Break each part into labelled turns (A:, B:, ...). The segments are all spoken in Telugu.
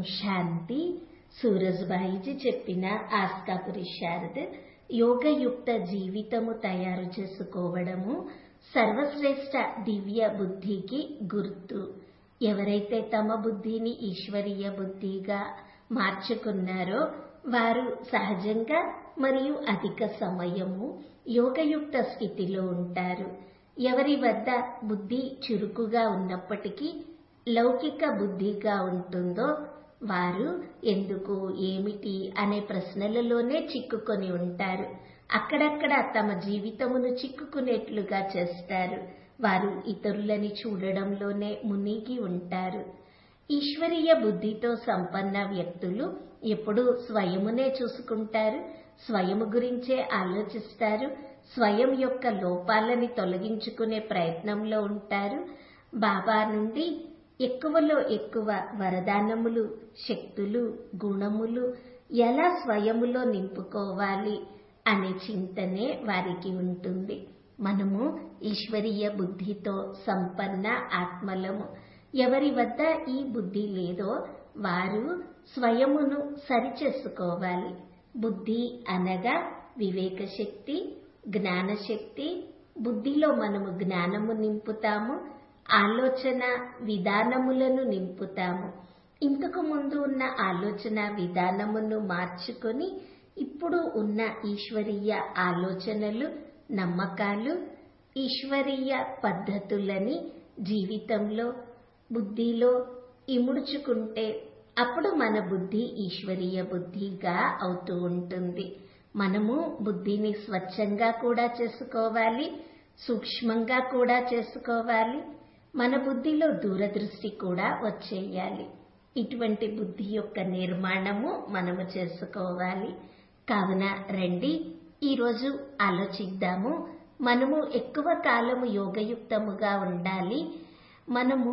A: శాంతి సూరజ్బాయిజీ చెప్పిన ఆస్కా పురుషార్థ్ యోగయుక్త జీవితము తయారు చేసుకోవడము సర్వశ్రేష్ఠ దివ్య బుద్ధికి గుర్తు ఎవరైతే తమ బుద్ధిని ఈశ్వరీయ బుద్ధిగా మార్చుకున్నారో వారు సహజంగా మరియు అధిక సమయము యోగయుక్త స్థితిలో ఉంటారు ఎవరి వద్ద బుద్ధి చురుకుగా ఉన్నప్పటికీ లౌకిక బుద్ధిగా ఉంటుందో వారు ఎందుకు ఏమిటి అనే ప్రశ్నలలోనే చిక్కుకొని ఉంటారు అక్కడక్కడ తమ జీవితమును చిక్కుకునేట్లుగా చేస్తారు వారు ఇతరులని చూడడంలోనే మునిగి ఉంటారు ఈశ్వరీయ బుద్ధితో సంపన్న వ్యక్తులు ఎప్పుడూ స్వయమునే చూసుకుంటారు స్వయము గురించే ఆలోచిస్తారు స్వయం యొక్క లోపాలని తొలగించుకునే ప్రయత్నంలో ఉంటారు బాబా నుండి ఎక్కువలో ఎక్కువ వరదానములు శక్తులు గుణములు ఎలా స్వయములో నింపుకోవాలి అనే చింతనే వారికి ఉంటుంది మనము ఈశ్వరీయ బుద్ధితో సంపన్న ఆత్మలము ఎవరి వద్ద ఈ బుద్ధి లేదో వారు స్వయమును సరిచేసుకోవాలి బుద్ధి అనగా వివేక శక్తి జ్ఞానశక్తి బుద్ధిలో మనము జ్ఞానము నింపుతాము ఆలోచన విధానములను నింపుతాము ఇంతకు ముందు ఉన్న ఆలోచన విధానమును మార్చుకొని ఇప్పుడు ఉన్న ఈశ్వరీయ ఆలోచనలు నమ్మకాలు ఈశ్వరీయ పద్ధతులని జీవితంలో బుద్ధిలో ఇముడుచుకుంటే అప్పుడు మన బుద్ధి ఈశ్వరీయ బుద్ధిగా అవుతూ ఉంటుంది మనము బుద్ధిని స్వచ్ఛంగా కూడా చేసుకోవాలి సూక్ష్మంగా కూడా చేసుకోవాలి మన బుద్ధిలో దూరదృష్టి కూడా వచ్చేయాలి ఇటువంటి బుద్ధి యొక్క నిర్మాణము మనము చేసుకోవాలి కావున రండి ఈరోజు ఆలోచిద్దాము మనము ఎక్కువ కాలము యోగయుక్తముగా ఉండాలి మనము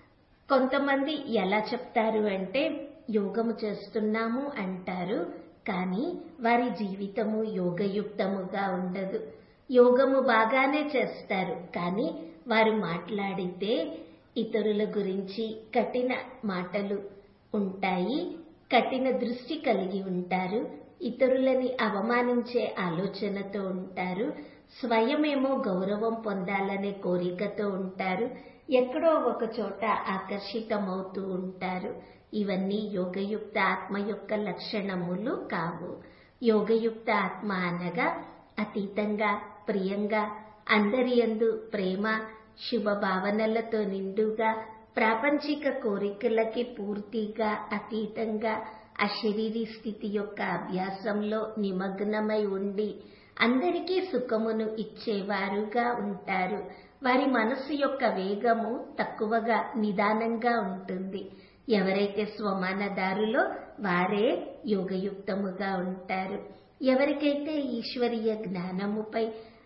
A: కొంతమంది ఎలా చెప్తారు అంటే యోగము చేస్తున్నాము అంటారు కానీ వారి జీవితము యోగయుక్తముగా ఉండదు యోగము బాగానే చేస్తారు కానీ వారు మాట్లాడితే ఇతరుల గురించి కఠిన మాటలు ఉంటాయి కఠిన దృష్టి కలిగి ఉంటారు ఇతరులని అవమానించే ఆలోచనతో ఉంటారు స్వయమేమో గౌరవం పొందాలనే కోరికతో ఉంటారు ఎక్కడో ఒక చోట ఆకర్షితమవుతూ ఉంటారు ఇవన్నీ యోగయుక్త ఆత్మ యొక్క లక్షణములు కావు యోగయుక్త ఆత్మ అనగా అతీతంగా ప్రియంగా అందరి యందు ప్రేమ శుభ భావనలతో నిండుగా ప్రాపంచిక కోరికలకి పూర్తిగా అతీతంగా అశరీరీ స్థితి యొక్క అభ్యాసంలో నిమగ్నమై ఉండి అందరికీ సుఖమును ఇచ్చేవారుగా ఉంటారు వారి మనస్సు యొక్క వేగము తక్కువగా నిదానంగా ఉంటుంది ఎవరైతే స్వమానదారులో వారే యోగయుక్తముగా ఉంటారు ఎవరికైతే ఈశ్వరీయ జ్ఞానముపై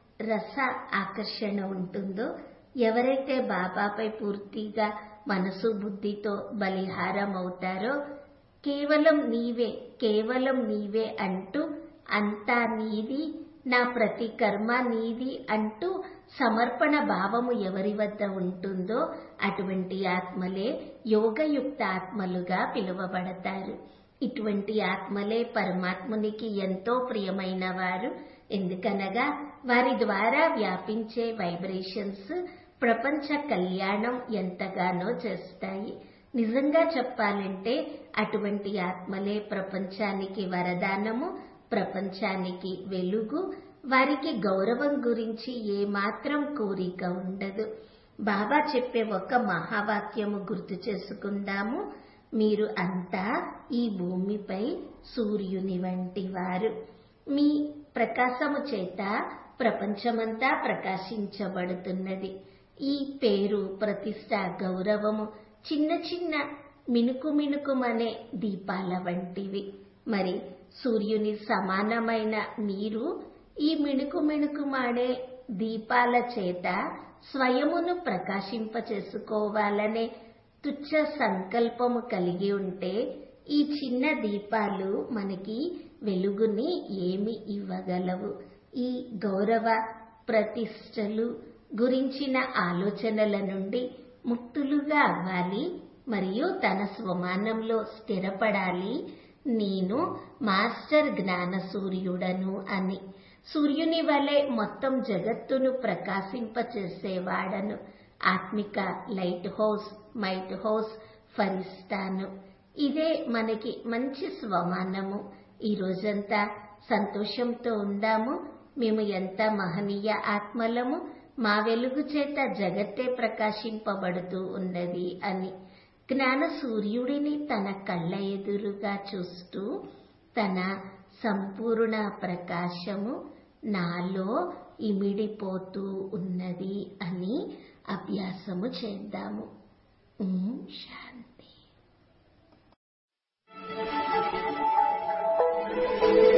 A: రస ఆకర్షణ ఉంటుందో ఎవరైతే బాబాపై పూర్తిగా మనసు బుద్ధితో బలిహారం అవుతారో కేవలం నీవే కేవలం నీవే అంటూ అంతా నీది నా ప్రతి కర్మ నీది అంటూ సమర్పణ భావము ఎవరి వద్ద ఉంటుందో అటువంటి ఆత్మలే యోగయుక్త ఆత్మలుగా పిలువబడతారు ఇటువంటి ఆత్మలే పరమాత్మునికి ఎంతో ప్రియమైన వారు ఎందుకనగా వారి ద్వారా వ్యాపించే వైబ్రేషన్స్ ప్రపంచ కళ్యాణం ఎంతగానో చేస్తాయి నిజంగా చెప్పాలంటే అటువంటి ఆత్మలే ప్రపంచానికి వరదానము ప్రపంచానికి వెలుగు వారికి గౌరవం గురించి ఏమాత్రం కోరిక ఉండదు బాబా చెప్పే ఒక మహావాక్యము గుర్తు చేసుకుందాము మీరు అంతా ఈ భూమిపై సూర్యుని వంటి వారు మీ ప్రకాశము చేత ప్రపంచమంతా ప్రకాశించబడుతున్నది ఈ పేరు ప్రతిష్ట గౌరవము చిన్న చిన్న మినుకు మినుకుమనే దీపాల వంటివి మరి సూర్యుని సమానమైన మీరు ఈ మిణుకు మిణుకుమాడే దీపాల చేత స్వయమును ప్రకాశింపచేసుకోవాలనే తుచ్చ సంకల్పము కలిగి ఉంటే ఈ చిన్న దీపాలు మనకి వెలుగుని ఏమి ఇవ్వగలవు ఈ గౌరవ ప్రతిష్టలు గురించిన ఆలోచనల నుండి ముక్తులుగా అవ్వాలి మరియు తన స్వమానంలో స్థిరపడాలి నేను మాస్టర్ జ్ఞాన సూర్యుడను అని సూర్యుని వలె మొత్తం జగత్తును ప్రకాశింపచేసేవాడను ఆత్మిక లైట్ హౌస్ మైట్ హౌస్ ఫరిస్తాను ఇదే మనకి మంచి స్వమానము ఈ రోజంతా సంతోషంతో ఉందాము మేము ఎంత మహనీయ ఆత్మలము మా వెలుగు చేత జగత్తే ప్రకాశింపబడుతూ ఉన్నది అని జ్ఞాన సూర్యుడిని తన కళ్ళ ఎదురుగా చూస్తూ తన సంపూర్ణ ప్రకాశము నాలో ఇమిడిపోతూ ఉన్నది అని అభ్యాసము చేద్దాము ఓం శాంతి